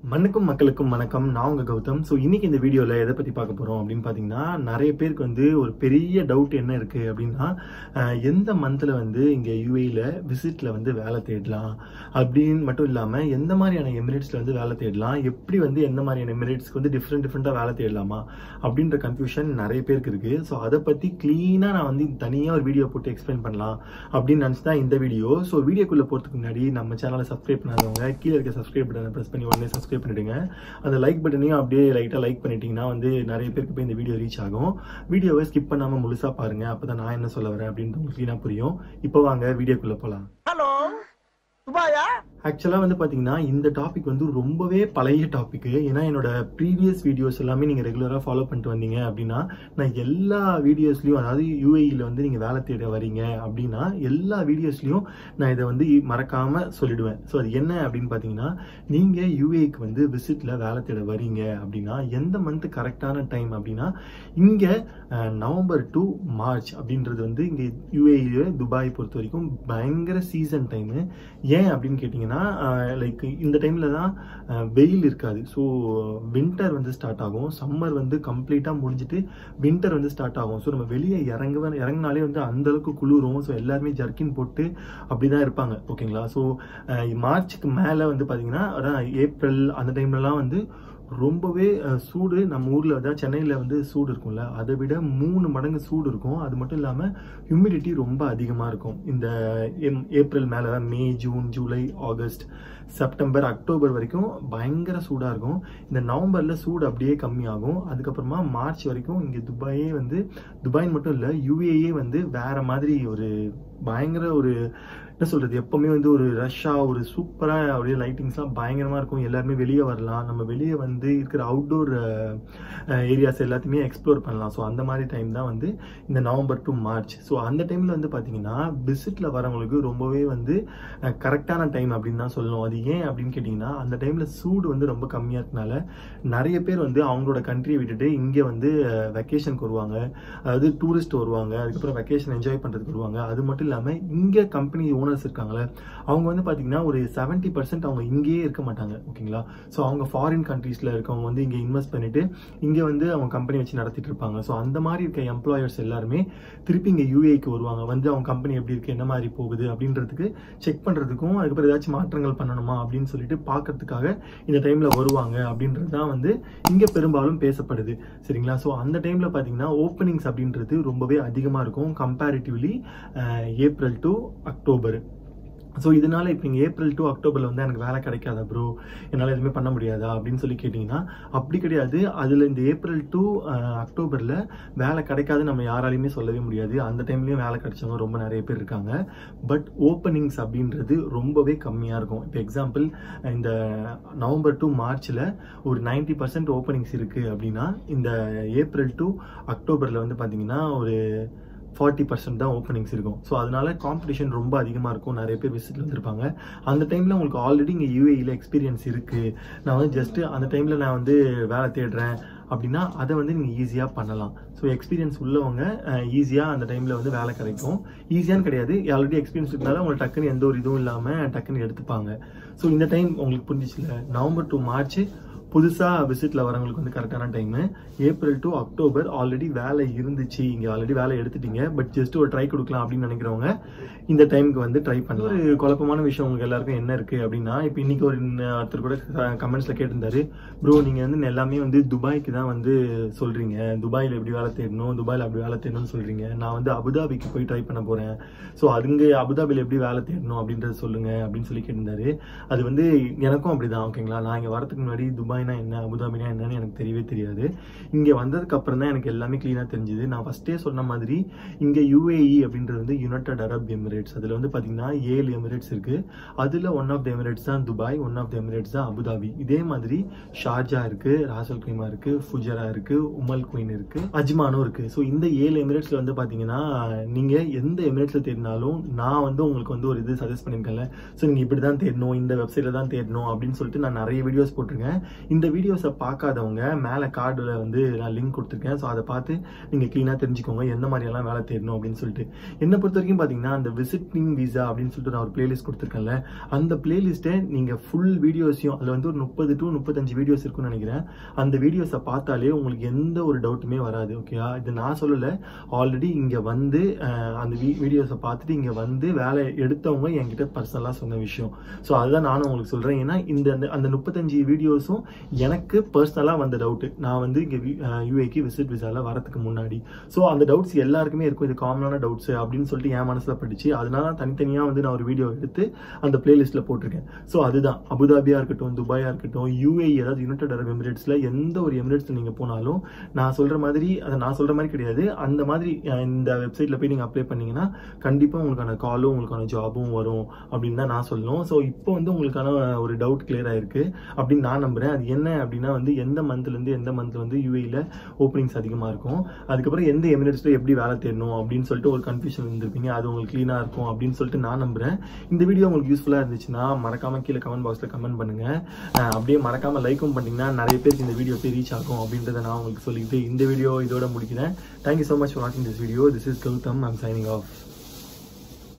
மண்ணுக்கும் மக்களுக்கும் வணக்கம் நான் உங்க கௌதம் ஸோ இன்னைக்கு இந்த வீடியோவில் எதை பற்றி பார்க்க போகிறோம் அப்படின்னு பார்த்தீங்கன்னா நிறைய பேருக்கு வந்து ஒரு பெரிய டவுட் என்ன இருக்குது அப்படின்னா அஹ், எந்த மந்தில் வந்து இங்கே யூஏயில் விசிட்டில் வந்து வேலை தேடலாம் அப்படின்னு மட்டும் இல்லாமல் எந்த மாதிரியான எமிரேட்ஸில் வந்து வேலை தேடலாம் எப்படி வந்து எந்த மாதிரியான எமிரேட்ஸ்க்கு வந்து டிஃப்ரெண்ட் டிஃப்ரெண்ட்டாக வேலை தேடலாமா அப்படின்ற கன்ஃபியூஷன் நிறைய பேருக்கு இருக்குது ஸோ அதை பற்றி க்ளீனாக நான் வந்து தனியாக ஒரு வீடியோ போட்டு எக்ஸ்பிளைன் பண்ணலாம் அப்படின்னு நினச்சி தான் இந்த வீடியோ ஸோ வீடியோக்குள்ளே போகிறதுக்கு முன்னாடி நம்ம சேனலை சப்ஸ்கிரைப் பண்ணாதவங்க கீழே இருக்க சப்ஸ்கிரைப் பட்டனை ப்ரெஸ் பண்ணி உடனே சப்ஸ்கிரைப் பண்ணிடுங்க அந்த லைக் பட்டனையும் அப்படியே லைட்டாக லைக் பண்ணிட்டீங்கன்னா வந்து நிறைய பேருக்கு போய் இந்த வீடியோ ரீச் ஆகும் வீடியோவை ஸ்கிப் பண்ணாமல் முழுசாக பாருங்க அப்போ தான் நான் என்ன சொல்ல வரேன் அப்படின்னு உங்களுக்கு க்ளீனாக புரியும் இப்போ வாங்க வீடியோக்குள்ளே போகலாம் ஹலோ துபாயா ஆக்சுவலாக வந்து பார்த்தீங்கன்னா இந்த டாபிக் வந்து ரொம்பவே பழைய டாபிக் ஏன்னா என்னோட ப்ரீவியஸ் வீடியோஸ் எல்லாமே நீங்கள் ரெகுலராக ஃபாலோ பண்ணிட்டு வந்தீங்க அப்படின்னா நான் எல்லா வீடியோஸ்லையும் அதாவது யூஏஇயில் வந்து நீங்கள் வேலை தேட வரீங்க அப்படின்னா எல்லா வீடியோஸ்லையும் நான் இதை வந்து மறக்காமல் சொல்லிடுவேன் ஸோ அது என்ன அப்படின்னு பார்த்தீங்கன்னா நீங்கள் யூஏக்கு வந்து விசிட்டில் வேலை தேட வரீங்க அப்படின்னா எந்த மந்த் கரெக்டான டைம் அப்படின்னா இங்கே நவம்பர் டு மார்ச் அப்படின்றது வந்து இங்கே யூஏஇ துபாய் பொறுத்த வரைக்கும் பயங்கர சீசன் டைமு ஏன் அப்படின்னு கேட்டிங்கன்னா லைக் இந்த டைமில் தான் அஹ், வெயில் இருக்காது ஸோ வின்டர் வந்து ஸ்டார்ட் ஆகும் சம்மர் வந்து கம்ப்ளீட்டாக முடிஞ்சிட்டு வின்டர் வந்து ஸ்டார்ட் ஆகும் ஸோ நம்ம வெளியே இறங்க இறங்கினாலே வந்து அந்த அளவுக்கு குளிரும் ஸோ எல்லாருமே ஜர்க்கின் போட்டு அப்படி தான் இருப்பாங்க ஓகேங்களா ஸோ மார்ச்சுக்கு மேலே வந்து பார்த்தீங்கன்னா அதான் ஏப்ரல் அந்த டைம்லலாம் வந்து ரொம்பவே அஹ், சூடு நம்ம ஊரில் அதாவது சென்னையில் வந்து சூடு இருக்கும்ல அதை விட மூணு மடங்கு சூடு இருக்கும் அது மட்டும் இல்லாமல் ஹியூமிடிட்டி ரொம்ப அதிகமாக இருக்கும் இந்த எம்- ஏப்ரல் மேலே தான் May June July August September October வரைக்கும் பயங்கர சூடாக இருக்கும் இந்த நவம்பரில் சூடு அப்படியே கம்மியாகும் அதுக்கப்புறமா மார்ச் வரைக்கும் இங்கே துபாயே வந்து துபாய் மட்டும் இல்லை யூஏஏ வந்து வேற மாதிரி ஒரு பயங்கர ஒரு என்ன சொல்றது எப்பவுமே வந்து ஒரு ரஷ்ஷா ஒரு சூப்பரா அப்படியே லைட்டிங்ஸ்லாம் பயங்கரமா இருக்கும் எல்லாருமே வெளியே வரலாம் நம்ம வெளியே வந்து இருக்கிற அவுட்டோர் ஏரியாஸ் எல்லாத்தையுமே எக்ஸ்ப்ளோர் பண்ணலாம் ஸோ அந்த மாதிரி டைம் தான் வந்து இந்த நவம்பர் டு மார்ச் ஸோ அந்த டைம்ல வந்து பாத்தீங்கன்னா விசிட்ல வரவங்களுக்கு ரொம்பவே வந்து கரெக்டான டைம் அப்படின்னு தான் சொல்லணும் அது ஏன் அப்படின்னு கேட்டிங்கன்னா அந்த டைம்ல சூடு வந்து ரொம்ப கம்மியா இருக்கனால நிறைய பேர் வந்து அவங்களோட கண்ட்ரியை விட்டுட்டு இங்கே வந்து வெக்கேஷனுக்கு வருவாங்க அதாவது டூரிஸ்ட் வருவாங்க அதுக்கப்புறம் வெக்கேஷன் என்ஜாய் பண்ணுறதுக்கு வருவாங்க அது மட்டும் இல்லாமல் இங்கே கம்பெனி ஓனர்ஸ் இருக்காங்களே அவங்க வந்து பார்த்தீங்கன்னா ஒரு செவன்ட்டி பர்சன்ட் அவங்க இங்கேயே இருக்க மாட்டாங்க ஓகேங்களா ஸோ அவங்க ஃபாரின் கண்ட்ரீஸில் இருக்கவங்க வந்து இங்கே இன்வெஸ்ட் பண்ணிட்டு இங்கே வந்து அவங்க கம்பெனி வச்சு நடத்திட்டு இருப்பாங்க ஸோ அந்த மாதிரி இருக்க எம்ப்ளாயர்ஸ் எல்லாருமே திருப்பி இங்கே யூஏக்கு வருவாங்க வந்து அவங்க கம்பெனி எப்படி இருக்கு என்ன மாதிரி போகுது அப்படின்றதுக்கு செக் பண்ணுறதுக்கும் அதுக்கப்புறம் ஏதாச்சும் மாற்றங்கள் பண்ணணுமா அப்படின்னு சொல்லிட்டு பார்க்கறதுக்காக இந்த டைமில் வருவாங்க அப்படின்றது தான் வந்து இங்கே பெரும்பாலும் பேசப்படுது சரிங்களா ஸோ அந்த டைமில் பார்த்தீங்கன்னா ஓப்பனிங்ஸ் அப்படின்றது ரொம்பவே அதிகமாக இருக்கும் comparatively April to October so இதனால இப்போ இங்கே ஏப்ரல் டு அக்டோபரில் வந்து எனக்கு வேலை கிடைக்காதா ப்ரோ என்னால் எதுவுமே பண்ண முடியாதா அப்படின்னு சொல்லி கேட்டிங்கன்னா அப்படி கிடையாது அதில் இந்த ஏப்ரல் டு அக்டோபரில் வேலை கிடைக்காது நம்ம யாராலையுமே சொல்லவே முடியாது அந்த டைம்லேயும் வேலை கிடைச்சவங்க ரொம்ப நிறைய பேர் இருக்காங்க பட் ஓப்பனிங்ஸ் அப்படின்றது ரொம்பவே கம்மியாக இருக்கும் இப்போ எக்ஸாம்பிள் இந்த நவம்பர் டு மார்ச்சில் ஒரு 90% பர்சன்ட் ஓப்பனிங்ஸ் இருக்குது அப்படின்னா இந்த ஏப்ரல் டு அக்டோபரில் வந்து பார்த்தீங்கன்னா ஒரு ஃபார்ட்டி பர்சன்ட் தான் ஓப்பனிங்ஸ் இருக்கும் ஸோ அதனால காம்படிஷன் ரொம்ப அதிகமாக இருக்கும் நிறைய பேர் விசிட்ல வந்திருப்பாங்க அந்த டைமில் உங்களுக்கு ஆல்ரெடி இங்கே யூஏயில் எக்ஸ்பீரியன்ஸ் இருக்குது நான் வந்து ஜஸ்ட்டு அந்த டைமில் நான் வந்து வேலை தேடுறேன் அப்படின்னா அதை வந்து நீங்கள் ஈஸியாக பண்ணலாம் ஸோ எக்ஸ்பீரியன்ஸ் உள்ளவங்க ஈஸியாக அந்த டைமில் வந்து வேலை கிடைக்கும் ஈஸியான்னு கிடையாது ஆல்ரெடி எக்ஸ்பீரியன்ஸ் இருக்கனால உங்களுக்கு டக்குன்னு எந்த ஒரு இதுவும் இல்லாமல் டக்குன்னு எடுத்துப்பாங்க ஸோ இந்த டைம் உங்களுக்கு புரிஞ்சிச்சுல நவம்பர் டு மார்ச் புதுசாக விசிட்டில் வரவங்களுக்கு வந்து கரெக்டான time April to October already வேலை இருந்துச்சு இங்கே ஆல்ரெடி வேலை எடுத்துட்டீங்க பட் ஜஸ்ட் ஒரு ட்ரை கொடுக்கலாம் அப்படின்னு நினைக்கிறவங்க இந்த டைமுக்கு வந்து ட்ரை பண்ணலாம் ஒரு குழப்பமான விஷயம் உங்களுக்கு எல்லாருக்கும் என்ன இருக்குது அப்படின்னா இப்போ இன்னைக்கு ஒரு இன்ன- ஒருத்தர் கூட கமெண்ட்ஸில் கேட்டிருந்தாரு ப்ரோ நீங்கள் வந்து எல்லாமே வந்து துபாய்க்கு தான் வந்து சொல்கிறீங்க துபாயில் எப்படி வேலை தேடணும் துபாயில் அப்படி வேலை தேடணும்னு சொல்கிறீங்க நான் வந்து அபுதாபிக்கு போய் ட்ரை பண்ண போகிறேன் ஸோ அதுங்க அபுதாபியில் எப்படி வேலை தேடணும் அப்படின்றத சொல்லுங்க அப்படின்னு சொல்லி கேட்டிருந்தாரு அது வந்து எனக்கும் அப்படிதான் ஓகேங்களா நான் இங்கே வரதுக்கு முன்னாடி துபாய்னா என்ன அபுதாபினா என்னன்னு எனக்கு தெரியவே தெரியாது இங்கே வந்ததுக்கு அப்புறம் தான் எனக்கு எல்லாமே க்ளீனாக தெரிஞ்சுது நான் ஃபஸ்ட்டே சொன்ன மாதிரி இங்கே யூஏஇ அப்படின்றது வந்து யுனைடெட் அரப் எமிரேட்ஸ் அதில் வந்து பார்த்தீங்கன்னா ஏழு எமிரேட்ஸ் இருக்கு அதில் ஒன் ஆஃப் த எமிரேட்ஸ் தான் Dubai one of the Emirates தான் அபுதாபி இதே மாதிரி ஷார்ஜா இருக்கு ராசல் கைமா இருக்கு ஃபுஜரா இருக்கு உமல் குயின் இருக்கு அஜ்மானும் இருக்கு ஸோ இந்த ஏழு எமிரேட்ஸ்ல வந்து பாத்தீங்கன்னா நீங்க எந்த எமிரேட்ஸ்ல தேடினாலும் நான் வந்து உங்களுக்கு வந்து ஒரு இது சஜஸ்ட் பண்ணிருக்கேன்ல ஸோ நீங்க இப்படி தான் தேடணும் இந்த வெப்சைட்ல தான் தேடணும் அப்படின்னு சொல்லிட்டு நான் நிறைய வீடியோஸ் போட்டிருக்கேன் இந்த வீடியோஸை பார்க்காதவங்க மேலே கார்டில் வந்து நான் லிங்க் கொடுத்துருக்கேன் ஸோ அதை பார்த்து நீங்கள் க்ளீனாக தெரிஞ்சுக்கோங்க எந்த மாதிரியெல்லாம் வேலை தேடணும் அப்படின்னு சொல்லிட்டு என்னை பொறுத்த வரைக்கும் பார்த்தீங்கன்னா அந்த விசிட்டிங் விசா அப்படின்னு சொல்லிட்டு நான் ஒரு பிளேலிஸ்ட் கொடுத்துருக்கேன்ல அந்த பிளேலிஸ்ட்டை நீங்கள் ஃபுல் வீடியோஸையும் அதில் வந்து ஒரு முப்பது டு முப்பத்தஞ்சு வீடியோஸ் இருக்குன்னு நினைக்கிறேன் அந்த வீடியோஸை பார்த்தாலே உங்களுக்கு எந்த ஒரு டவுட்டுமே வராது ஓகேயா இது நான் சொல்லலை ஆல்ரெடி இங்கே வந்து அஹ், அந்த வீடியோஸை பார்த்துட்டு இங்கே வந்து வேலை எடுத்தவங்க என்கிட்ட பர்சனலாக சொன்ன விஷயம் ஸோ அதுதான் நானும் உங்களுக்கு சொல்கிறேன் ஏன்னா இந்த அந்த- அந்த முப்பத்தஞ்சு வீடியோஸும் எனக்கு பர்சனலாக வந்த டவுட்டு நான் வந்து இங்கே யூஏக்கு விசிட் விசாவில் வரதுக்கு முன்னாடி ஸோ அந்த டவுட்ஸ் எல்லாருக்குமே இருக்கும் இது காமனான டவுட்ஸ் அப்படின்னு சொல்லிட்டு என் மனசில் படிச்சு அதனால தனித்தனியாக வந்து நான் ஒரு வீடியோ எடுத்து அந்த பிளேலிஸ்ட்டில் போட்டிருக்கேன் ஸோ அதுதான் அபுதாபியாக இருக்கட்டும் துபாயாக இருக்கட்டும் யூஏ அதாவது யுனைடெட் அரப் எமிரேட்ஸில் எந்த ஒரு எமிரேட்ஸ் நீங்கள் போனாலும் நான் சொல்கிற மாதிரி அதை நான் சொல்கிற மாதிரி கிடையாது அந்த மாதிரி அஹ், இந்த வெப்சைட்டில் போய் நீங்கள் அப்ளை பண்ணீங்கன்னா கண்டிப்பாக உங்களுக்கான காலும் உங்களுக்கான ஜாபும் வரும் அப்படின்னு தான் நான் சொல்லணும் ஸோ இப்போ வந்து உங்களுக்கான ஒரு டவுட் கிளியர் ஆயிருக்கு அப்படின்னு நான் நம்புறேன் அது என்ன அப்படின்னா வந்து எந்த மந்த்லேருந்து எந்த மந்த்ல வந்து யூஏயில் ஓப்பனிங்ஸ் அதிகமாக இருக்கும் அதுக்கப்புறம் எந்த எமிரேட்ஸில் எப்படி வேலை தேடணும் அப்படின்னு சொல்லிட்டு ஒரு கன்ஃபியூஷன் இருந்திருப்பீங்க அது உங்களுக்கு க்ளீனாக இருக்கும் அப்படின்னு சொல்லிட்டு நான் நம்புறேன் இந்த வீடியோ உங்களுக்கு யூஸ்ஃபுல்லாக இருந்துச்சுன்னா மறக்காம கீழே கமெண்ட் பாக்ஸில் கமெண்ட் பண்ணுங்க அஹ் அப்படியே மறக்காம லைக்கும் பண்ணிட்டீங்கன்னா நிறைய பேருக்கு இந்த வீடியோ போய் ரீச் ஆகும் அப்படின்றத நான் உங்களுக்கு சொல்லிட்டு இந்த வீடியோ இதோட முடிக்கிறேன் தேங்க்யூ ஸோ மச் ஃபார் வாட்சிங் this video this is Gautam I'm signing of